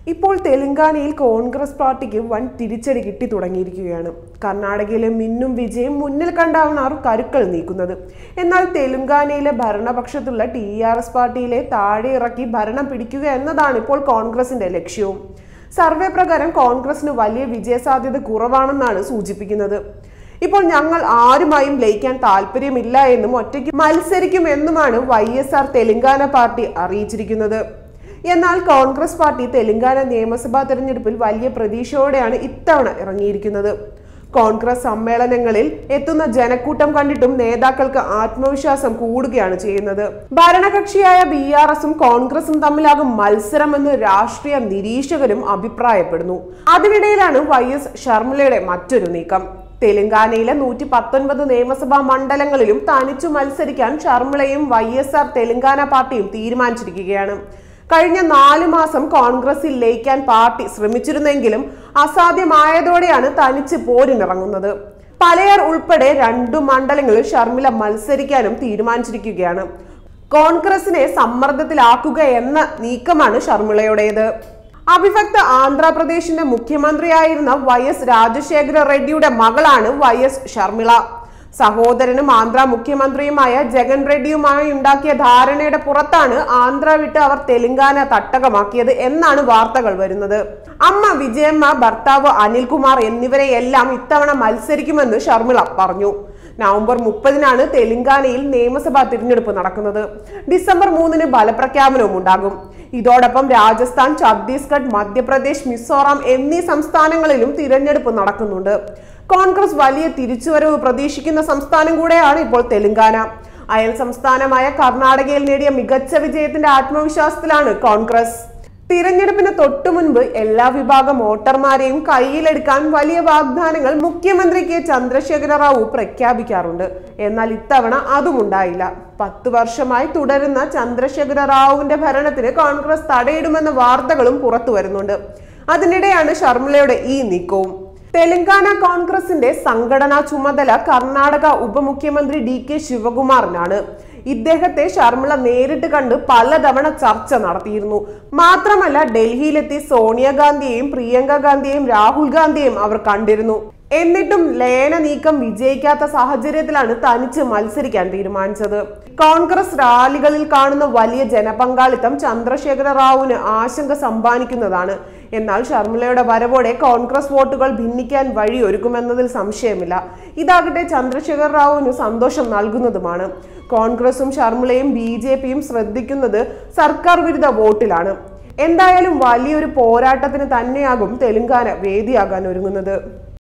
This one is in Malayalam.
ഇപ്പോൾ തെലങ്കാനയിൽ കോൺഗ്രസ് പാർട്ടിക്ക് വൻ തിരിച്ചടി കിട്ടി തുടങ്ങിയിരിക്കുകയാണ് കർണാടകയിലെ മിന്നും വിജയം മുന്നിൽ കണ്ടാണ് കരുക്കൾ നീക്കുന്നത് എന്നാൽ തെലങ്കാനയിലെ ഭരണപക്ഷത്തുള്ള ടി ആർ എസ് പാർട്ടിയിലെ താഴെ ഇറക്കി ഭരണം പിടിക്കുക എന്നതാണ് ഇപ്പോൾ കോൺഗ്രസിന്റെ ലക്ഷ്യവും സർവേ പ്രകാരം കോൺഗ്രസിന് വലിയ വിജയസാധ്യത കുറവാണെന്നാണ് സൂചിപ്പിക്കുന്നത് ഇപ്പോൾ ഞങ്ങൾ ആരുമായും ലയിക്കാൻ താല്പര്യമില്ല എന്നും ഒറ്റയ്ക്ക് മത്സരിക്കുമെന്നുമാണ് Y S R Telangana party അറിയിച്ചിരിക്കുന്നത് എന്നാൽ കോൺഗ്രസ് പാർട്ടി തെലങ്കാന നിയമസഭാ തെരഞ്ഞെടുപ്പിൽ വലിയ പ്രതീക്ഷയോടെയാണ് ഇത്തവണ ഇറങ്ങിയിരിക്കുന്നത് കോൺഗ്രസ് സമ്മേളനങ്ങളിൽ എത്തുന്ന ജനക്കൂട്ടം കണ്ടിട്ടും നേതാക്കൾക്ക് ആത്മവിശ്വാസം കൂടുകയാണ് ചെയ്യുന്നത് ഭരണകക്ഷിയായ ബി ആർ എസും കോൺഗ്രസും തമ്മിലാകും മത്സരമെന്ന് രാഷ്ട്രീയ നിരീക്ഷകരും അഭിപ്രായപ്പെടുന്നു അതിനിടയിലാണ് വൈ എസ് ശർമിളയുടെ മറ്റൊരു നീക്കം തെലങ്കാനയിലെ നൂറ്റി പത്തൊൻപത് നിയമസഭാ മണ്ഡലങ്ങളിലും തനിച്ചു മത്സരിക്കാൻ ശർമിളയും വൈ എസ് ആർ തെലങ്കാന പാർട്ടിയും തീരുമാനിച്ചിരിക്കുകയാണ് കഴിഞ്ഞ നാല് മാസം കോൺഗ്രസിൽ ലയിക്കാൻ പാർട്ടി ശ്രമിച്ചിരുന്നെങ്കിലും അസാധ്യമായതോടെയാണ് തനിച്ച് പോരിനിറങ്ങുന്നത് പലയർ ഉൾപ്പെടെ രണ്ടു മണ്ഡലങ്ങളിൽ ഷർമിള മത്സരിക്കാനും തീരുമാനിച്ചിരിക്കുകയാണ് കോൺഗ്രസിനെ സമ്മർദ്ദത്തിലാക്കുക എന്ന നീക്കമാണ് ഷർമിളയുടേത് അവിഭക്ത ആന്ധ്രാപ്രദേശിന്റെ മുഖ്യമന്ത്രിയായിരുന്ന വൈ എസ് രാജശേഖര റെഡ്ഡിയുടെ മകളാണ് വൈ എസ് ഷർമിള സഹോദരനും ആന്ധ്ര മുഖ്യമന്ത്രിയുമായ ജഗൻ റെഡ്ഡിയുമായി ഉണ്ടാക്കിയ ധാരണയുടെ പുറത്താണ് ആന്ധ്ര വിട്ട് അവർ തെലങ്കാന തട്ടകമാക്കിയത് എന്നാണ് വാർത്തകൾ വരുന്നത് അമ്മ വിജയമ്മ ഭർത്താവ് അനിൽകുമാർ എന്നിവരെയെല്ലാം ഇത്തവണ മത്സരിക്കുമെന്ന് ഷർമിള പറഞ്ഞു നവംബർ മുപ്പതിനാണ് തെലങ്കാനയിൽ നിയമസഭാ തിരഞ്ഞെടുപ്പ് നടക്കുന്നത് ഡിസംബർ മൂന്നിന് ഫലപ്രഖ്യാപനവും ഉണ്ടാകും ഇതോടൊപ്പം രാജസ്ഥാൻ ഛത്തീസ്ഗഡ് മധ്യപ്രദേശ് മിസോറാം എന്നീ സംസ്ഥാനങ്ങളിലും തിരഞ്ഞെടുപ്പ് നടക്കുന്നുണ്ട് കോൺഗ്രസ് വലിയ തിരിച്ചുവരവ് പ്രതീക്ഷിക്കുന്ന സംസ്ഥാനം കൂടെയാണ് ഇപ്പോൾ തെലങ്കാന അയൽ സംസ്ഥാനമായ കർണാടകയിൽ നേടിയ മികച്ച വിജയത്തിന്റെ ആത്മവിശ്വാസത്തിലാണ് കോൺഗ്രസ് തിരഞ്ഞെടുപ്പിന് തൊട്ടു മുൻപ് എല്ലാ വിഭാഗം വോട്ടർമാരെയും കയ്യിലെടുക്കാൻ വലിയ വാഗ്ദാനങ്ങൾ മുഖ്യമന്ത്രി കെ ചന്ദ്രശേഖര റാവു പ്രഖ്യാപിക്കാറുണ്ട് എന്നാൽ ഇത്തവണ അതും ഉണ്ടായില്ല പത്ത് വർഷമായി തുടരുന്ന ചന്ദ്രശേഖര റാവുവിന്റെ ഭരണത്തിന് കോൺഗ്രസ് തടയിടുമെന്ന വാർത്തകളും പുറത്തു വരുന്നുണ്ട് അതിനിടെയാണ് ശർമിളയുടെ ഈ നീക്കവും തെലങ്കാന കോൺഗ്രസിന്റെ സംഘടനാ ചുമതല കർണാടക ഉപമുഖ്യമന്ത്രി ഡി കെ ശിവകുമാറിനാണ് ഇദ്ദേഹത്തെ ശർമിള നേരിട്ട് കണ്ട് പലതവണ ചർച്ച നടത്തിയിരുന്നു മാത്രമല്ല ഡൽഹിയിലെത്തി സോണിയാഗാന്ധിയെയും പ്രിയങ്ക ഗാന്ധിയെയും രാഹുൽ ഗാന്ധിയെയും അവർ കണ്ടിരുന്നു എന്നിട്ടും ലയന നീക്കം വിജയിക്കാത്ത സാഹചര്യത്തിലാണ് തനിച്ച് മത്സരിക്കാൻ തീരുമാനിച്ചത് കോൺഗ്രസ് റാലികളിൽ കാണുന്ന വലിയ ജനപങ്കാളിത്തം ചന്ദ്രശേഖര റാവുവിന് ആശങ്ക സമ്പാദിക്കുന്നതാണ് എന്നാൽ ഷർമിളയുടെ വരവോടെ കോൺഗ്രസ് വോട്ടുകൾ ഭിന്നിക്കാൻ വഴിയൊരുക്കുമെന്നതിൽ സംശയമില്ല ഇതാകട്ടെ ചന്ദ്രശേഖർ റാവുവിന് സന്തോഷം നൽകുന്നതുമാണ് കോൺഗ്രസും ഷർമിളയും ബി ജെ പിയും ശ്രദ്ധിക്കുന്നത് സർക്കാർ വിരുദ്ധ വോട്ടിലാണ് എന്തായാലും വലിയൊരു പോരാട്ടത്തിന് തന്നെയാകും തെലങ്കാന വേദിയാകാൻ ഒരുങ്ങുന്നത്